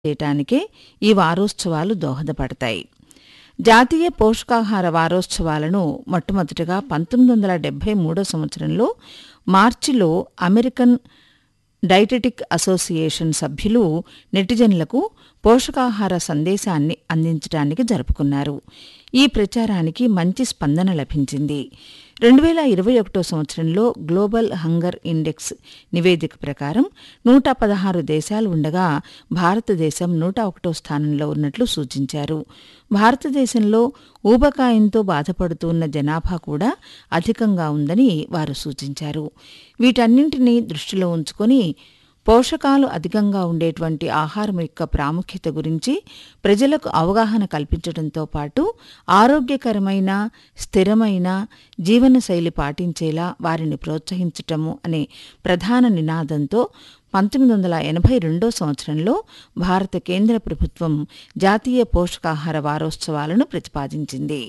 చేయటానికే ఈ వారోత్సవాలు దోహదపడతాయి జాతీయ పోషకాహార వారోత్సవాలను మొట్టమొదటగా పంతొమ్మిది వందల డెబ్బై మూడో సంవత్సరంలో మార్చిలో అమెరికన్ డైటెటిక్ అసోసియేషన్ సభ్యులు నెటిజన్లకు పోషకాహార సందేశాన్ని అందించడానికి జరుపుకున్నారు ఈ ప్రచారానికి మంచి స్పందన లభించింది రెండు వేల ఇరవై ఒకటో సంవత్సరంలో గ్లోబల్ హంగర్ ఇండెక్స్ నివేదిక ప్రకారం నూట పదహారు దేశాలు ఉండగా భారతదేశం నూట ఒకటో స్థానంలో ఉన్నట్లు సూచించారు భారతదేశంలో ఊబకాయంతో బాధపడుతున్న జనాభా కూడా అధికంగా ఉందని వారు సూచించారు వీటన్నింటినీ దృష్టిలో ఉంచుకొని పోషకాలు అధికంగా ఉండేటువంటి ఆహారం యొక్క ప్రాముఖ్యత గురించి ప్రజలకు అవగాహన కల్పించడంతో పాటు ఆరోగ్యకరమైన స్థిరమైన జీవనశైలి పాటించేలా వారిని ప్రోత్సహించటము అనే ప్రధాన నినాదంతో పంతొమ్మిది వందల ఎనభై రెండో సంవత్సరంలో భారత కేంద్ర ప్రభుత్వం జాతీయ పోషకాహార వారోత్సవాలను ప్రతిపాదించింది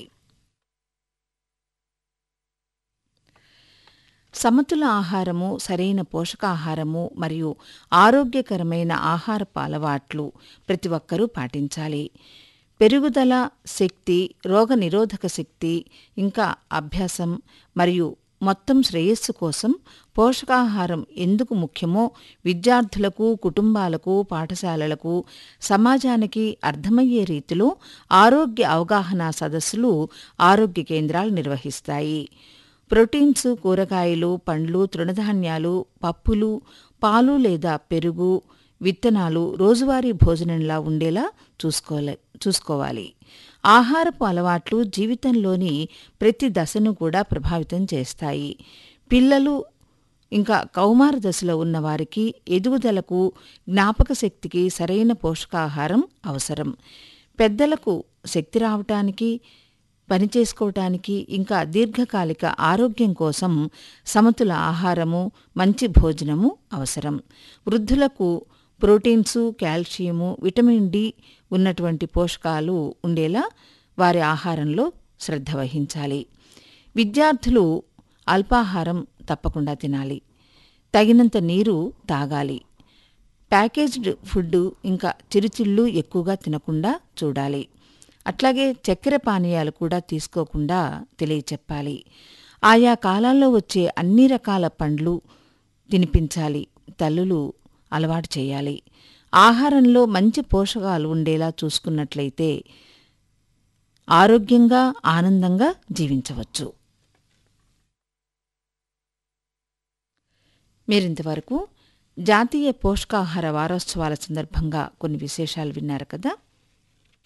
సమతుల ఆహారము సరైన పోషకాహారము మరియు ఆరోగ్యకరమైన ఆహారపు అలవాట్లు ప్రతి ఒక్కరూ పాటించాలి పెరుగుదల శక్తి రోగనిరోధక శక్తి ఇంకా అభ్యాసం మరియు మొత్తం శ్రేయస్సు కోసం పోషకాహారం ఎందుకు ముఖ్యమో విద్యార్థులకు కుటుంబాలకు పాఠశాలలకు సమాజానికి అర్థమయ్యే రీతిలో ఆరోగ్య అవగాహన సదస్సులు ఆరోగ్య కేంద్రాలు నిర్వహిస్తాయి ప్రోటీన్స్ కూరగాయలు పండ్లు తృణధాన్యాలు పప్పులు పాలు లేదా పెరుగు విత్తనాలు రోజువారీ భోజనంలా ఉండేలా చూసుకోలే చూసుకోవాలి ఆహారపు అలవాట్లు జీవితంలోని ప్రతి దశను కూడా ప్రభావితం చేస్తాయి పిల్లలు ఇంకా కౌమార దశలో ఉన్నవారికి ఎదుగుదలకు జ్ఞాపక శక్తికి సరైన పోషకాహారం అవసరం పెద్దలకు శక్తి రావటానికి పనిచేసుకోవటానికి ఇంకా దీర్ఘకాలిక ఆరోగ్యం కోసం సమతుల ఆహారము మంచి భోజనము అవసరం వృద్ధులకు ప్రోటీన్సు కాల్షియము విటమిన్ డి ఉన్నటువంటి పోషకాలు ఉండేలా వారి ఆహారంలో శ్రద్ధ వహించాలి విద్యార్థులు అల్పాహారం తప్పకుండా తినాలి తగినంత నీరు తాగాలి ప్యాకేజ్డ్ ఫుడ్ ఇంకా చిరుచిళ్ళు ఎక్కువగా తినకుండా చూడాలి అట్లాగే చక్కెర పానీయాలు కూడా తీసుకోకుండా తెలియచెప్పాలి ఆయా కాలాల్లో వచ్చే అన్ని రకాల పండ్లు తినిపించాలి తల్లులు అలవాటు చేయాలి ఆహారంలో మంచి పోషకాలు ఉండేలా చూసుకున్నట్లయితే ఆరోగ్యంగా ఆనందంగా జీవించవచ్చు మీరింతవరకు జాతీయ పోషకాహార వారోత్సవాల సందర్భంగా కొన్ని విశేషాలు విన్నారు కదా